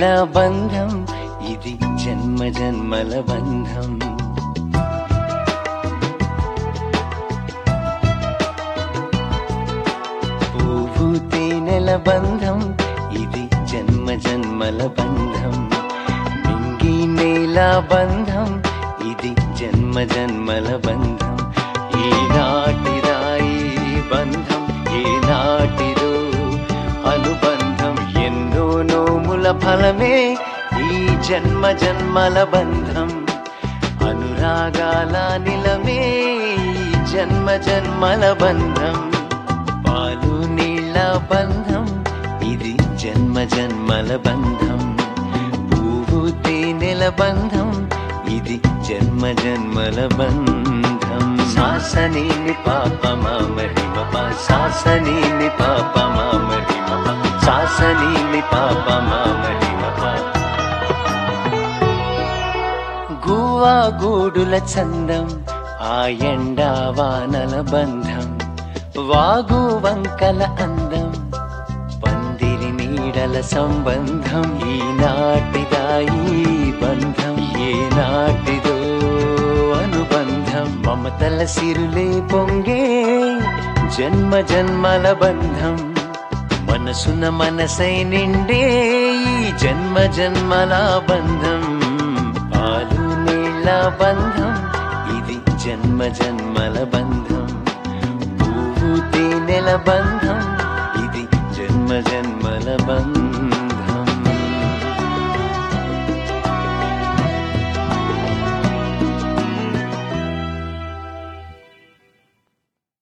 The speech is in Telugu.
నీళ్ళ బంధం ఇది జన్మ జన్మల బంధం పువ్వు తేనెల బంధం ఇది జన్మ జన్మల బంధం మింగి నేల బంధం ఇది జన్మ జన్మల బంధం ఈనాటిదాయి బంధం ఏనాటిదో అనుబంధం ఎన్నో నోముల ఫలమే ఈ జన్మ జన్మల బంధం అనురాగాల నిలమే ఈ జన్మ జన్మల బంధం పాలు నీళ్ళ బంధం ఇది జన్మ జన్మల బంధం పువ్వు తేనెల బంధం ఇది జన్మ జన్మల బంధం శాసనీని పాప మామరిమ శాసనీని పాప మామరిమ శాసనీని పాప మామరిమ గువ్వా గూడుల చందం ఆ ఎండా వానల బంధం వాగు వంకల అందం పందిరి నీడల సంబంధం ఈనాటిదా ఈ బంధం ఏనాటిదో అనుబంధం మమతల సిరులే పొంగే జన్మ జన్మల బంధం మనసున మనసై నిండే ఈ జన్మ జన్మల బంధం పాలు నీళ్ళ బంధం ఇది జన్మ జన్మల బంధం పువ్వు తేనెల బంధం ఇది జన్మ జన్మల బంధం